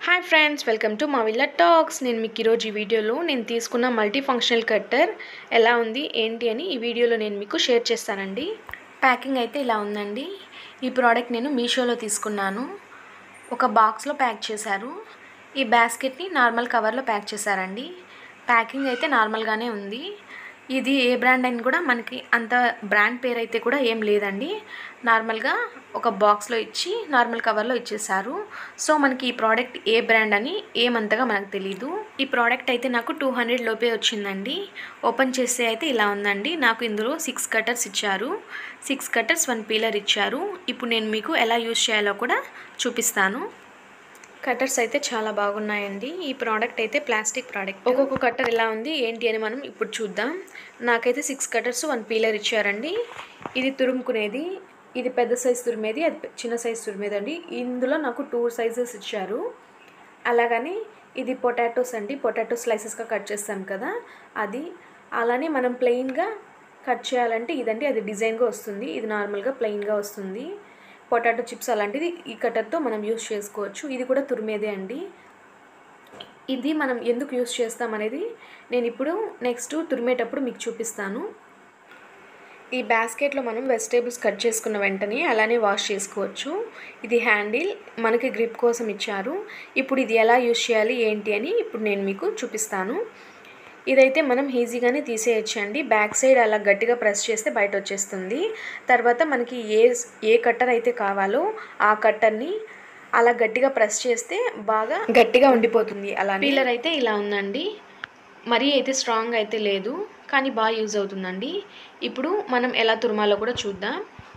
hi friends welcome to మా Villa Talks నేను మీకు ఈరోజు ఈ వీడియోలో నేను తీసుకున్న మల్టీ ఫంక్షనల్ కట్టర్ ఎలా ఉంది ఏంటి అని ఈ వీడియోలో నేను మీకు షేర్ చేస్తానండి ప్యాకింగ్ అయితే ఇలా ఉందండి ఈ ప్రోడక్ట్ నేను మీషోలో తీసుకున్నాను ఒక బాక్స్లో ప్యాక్ చేశారు ఈ బాస్కెట్ని నార్మల్ కవర్లో ప్యాక్ చేశారండి ప్యాకింగ్ అయితే నార్మల్గానే ఉంది ఇది ఏ బ్రాండ్ అని కూడా మనకి అంత బ్రాండ్ పేరు అయితే కూడా ఏం లేదండి నార్మల్గా ఒక బాక్స్లో ఇచ్చి నార్మల్ కవర్లో ఇచ్చేసారు సో మనకి ఈ ప్రోడక్ట్ ఏ బ్రాండ్ అని ఏమంతగా మనకు తెలీదు ఈ ప్రోడక్ట్ అయితే నాకు టూ హండ్రెడ్ లోపే వచ్చిందండి ఓపెన్ చేస్తే అయితే ఇలా ఉందండి నాకు ఇందులో సిక్స్ కటర్స్ ఇచ్చారు సిక్స్ కటర్స్ వన్ పీలర్ ఇచ్చారు ఇప్పుడు నేను మీకు ఎలా యూజ్ చేయాలో కూడా చూపిస్తాను కట్టర్స్ అయితే చాలా బాగున్నాయండి ఈ ప్రోడక్ట్ అయితే ప్లాస్టిక్ ప్రోడక్ట్ ఒక్కొక్క కట్టర్ ఎలా ఉంది ఏంటి అని మనం ఇప్పుడు చూద్దాం నాకైతే సిక్స్ కట్టర్స్ వన్ పీలర్ ఇచ్చారండి ఇది తురుముకునేది ఇది పెద్ద సైజ్ తురిమేది అది చిన్న సైజ్ తురిమేది అండి ఇందులో నాకు టూ సైజెస్ ఇచ్చారు అలాగని ఇది పొటాటోస్ అండి పొటాటో స్లైసెస్గా కట్ చేస్తాం కదా అది అలానే మనం ప్లెయిన్గా కట్ చేయాలంటే ఇదండి అది డిజైన్గా వస్తుంది ఇది నార్మల్గా ప్లెయిన్గా వస్తుంది పొటాటో చిప్స్ అలాంటిది ఈ కట్టర్తో మనం యూస్ చేసుకోవచ్చు ఇది కూడా తురిమేదే అండి ఇది మనం ఎందుకు యూస్ చేస్తాం అనేది నేను ఇప్పుడు నెక్స్ట్ తురిమేటప్పుడు మీకు చూపిస్తాను ఈ బాస్కెట్లో మనం వెజిటేబుల్స్ కట్ చేసుకున్న వెంటనే అలానే వాష్ చేసుకోవచ్చు ఇది హ్యాండిల్ మనకి గ్రిప్ కోసం ఇచ్చారు ఇప్పుడు ఇది ఎలా యూస్ చేయాలి ఏంటి అని ఇప్పుడు నేను మీకు చూపిస్తాను ఇదైతే మనం ఈజీగానే తీసేయచ్చండి బ్యాక్ సైడ్ అలా గట్టిగా ప్రెస్ చేస్తే బయట వచ్చేస్తుంది తర్వాత మనకి ఏ ఏ కట్టర్ అయితే కావాలో ఆ కట్టర్ని అలా గట్టిగా ప్రెస్ చేస్తే బాగా గట్టిగా ఉండిపోతుంది అలా పీలర్ అయితే ఇలా ఉందండి మరీ అయితే స్ట్రాంగ్ అయితే లేదు కానీ బాగా యూజ్ అవుతుందండి ఇప్పుడు మనం ఎలా తురుమాలో కూడా చూద్దాం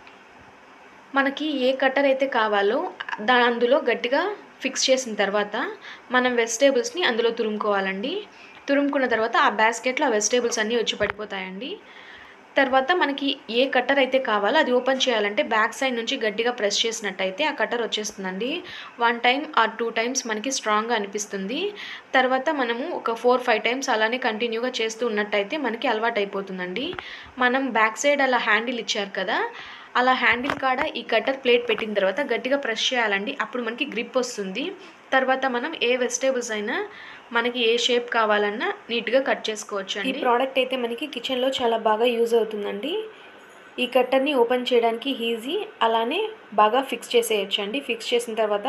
మనకి ఏ కట్టర్ అయితే కావాలో దా అందులో గట్టిగా ఫిక్స్ చేసిన తర్వాత మనం వెజిటేబుల్స్ని అందులో తురుముకోవాలండి తురుముకున్న తర్వాత ఆ బాస్కెట్లో ఆ వెజిటేబుల్స్ అన్నీ వచ్చి పడిపోతాయండి తర్వాత మనకి ఏ కట్టర్ అయితే కావాలో అది ఓపెన్ చేయాలంటే బ్యాక్ సైడ్ నుంచి గట్టిగా ప్రెస్ చేసినట్టయితే ఆ కట్టర్ వచ్చేస్తుందండి one time or two times మనకి స్ట్రాంగ్గా అనిపిస్తుంది తర్వాత మనము ఒక ఫోర్ ఫైవ్ టైమ్స్ అలానే కంటిన్యూగా చేస్తూ ఉన్నట్టయితే మనకి అలవాటు అయిపోతుందండి మనం బ్యాక్ సైడ్ అలా హ్యాండిల్ ఇచ్చారు కదా అలా హ్యాండిల్ కాడ ఈ కట్టర్ ప్లేట్ పెట్టిన తర్వాత గట్టిగా ప్రెస్ చేయాలండి అప్పుడు మనకి గ్రిప్ వస్తుంది తర్వాత మనం ఏ వెజిటేబుల్స్ అయినా మనకి ఏ షేప్ కావాలన్నా నీట్గా కట్ చేసుకోవచ్చు అండి ఈ ప్రోడక్ట్ అయితే మనకి కిచెన్లో చాలా బాగా యూజ్ అవుతుందండి ఈ కట్టర్ని ఓపెన్ చేయడానికి ఈజీ అలానే బాగా ఫిక్స్ చేసేయచ్చు అండి ఫిక్స్ చేసిన తర్వాత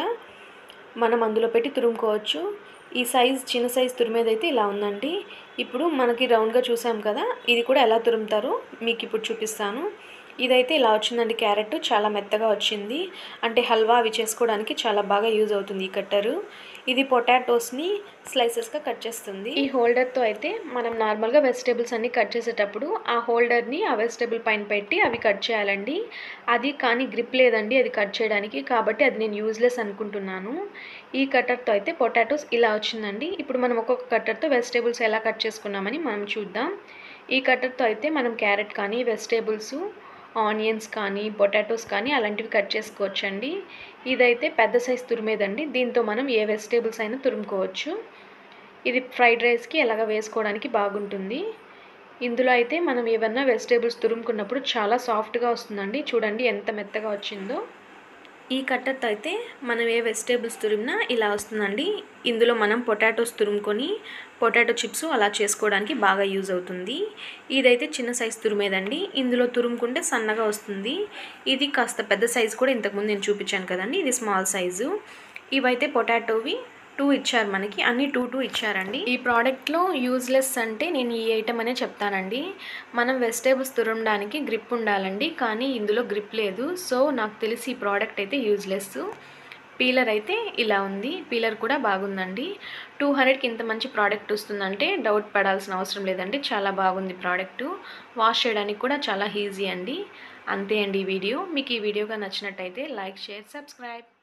మనం అందులో పెట్టి తురుముకోవచ్చు ఈ సైజ్ చిన్న సైజ్ తురిమేదైతే ఇలా ఉందండి ఇప్పుడు మనకి రౌండ్గా చూసాం కదా ఇది కూడా ఎలా తురుముతారో మీకు ఇప్పుడు చూపిస్తాను ఇదైతే ఇలా వచ్చిందండి క్యారెట్ చాలా మెత్తగా వచ్చింది అంటే హల్వా అవి చేసుకోవడానికి చాలా బాగా యూజ్ అవుతుంది ఈ కట్టరు ఇది పొటాటోస్ని స్లైసెస్గా కట్ చేస్తుంది ఈ హోల్డర్తో అయితే మనం నార్మల్గా వెజిటేబుల్స్ అన్ని కట్ చేసేటప్పుడు ఆ హోల్డర్ని ఆ వెజిటేబుల్ పైన పెట్టి అవి కట్ చేయాలండి అది కానీ గ్రిప్ లేదండి అది కట్ చేయడానికి కాబట్టి అది నేను యూజ్లెస్ అనుకుంటున్నాను ఈ కట్టర్తో అయితే పొటాటోస్ ఇలా వచ్చిందండి ఇప్పుడు మనం ఒక్కొక్క కట్టర్తో వెజిటేబుల్స్ ఎలా కట్ చేసుకున్నామని మనం చూద్దాం ఈ కట్టర్తో అయితే మనం క్యారెట్ కానీ వెజిటేబుల్స్ ఆనియన్స్ కానీ పొటాటోస్ కానీ అలాంటివి కట్ చేసుకోవచ్చండి ఇదైతే పెద్ద సైజ్ తురిమేదండి దీంతో మనం ఏ వెజిటేబుల్స్ అయినా తురుముకోవచ్చు ఇది ఫ్రైడ్ రైస్కి ఎలాగ వేసుకోవడానికి బాగుంటుంది ఇందులో అయితే మనం ఏమన్నా వెజిటేబుల్స్ తురుముకున్నప్పుడు చాలా సాఫ్ట్గా వస్తుందండి చూడండి ఎంత మెత్తగా వచ్చిందో ఈ కట్టర్తో అయితే మనం ఏ వెజిటేబుల్స్ తురిమినా ఇలా వస్తుందండి ఇందులో మనం పొటాటోస్ తురుముకొని పొటాటో చిప్స్ అలా చేసుకోవడానికి బాగా యూజ్ అవుతుంది ఇదైతే చిన్న సైజు తురిమేదండి ఇందులో తురుముకుంటే సన్నగా వస్తుంది ఇది కాస్త పెద్ద సైజు కూడా ఇంతకుముందు నేను చూపించాను కదండి ఇది స్మాల్ సైజు ఇవైతే పొటాటోవి టూ ఇచ్చారు మనకి అన్ని టూ టూ ఇచ్చారండి ఈ ప్రోడక్ట్లో యూజ్లెస్ అంటే నేను ఈ ఐటమ్ అనే చెప్తానండి మనం వెజిటేబుల్స్ తురమడానికి గ్రిప్ ఉండాలండి కానీ ఇందులో గ్రిప్ లేదు సో నాకు తెలిసి ఈ ప్రోడక్ట్ అయితే యూజ్లెస్ పీలర్ అయితే ఇలా ఉంది పీలర్ కూడా బాగుందండి టూ హండ్రెడ్కి ఇంత మంచి ప్రోడక్ట్ వస్తుందంటే డౌట్ పడాల్సిన అవసరం లేదండి చాలా బాగుంది ప్రోడక్ట్ వాష్ చేయడానికి కూడా చాలా ఈజీ అండి అంతే అండి ఈ వీడియో మీకు ఈ వీడియోగా నచ్చినట్టయితే లైక్ షేర్ సబ్స్క్రైబ్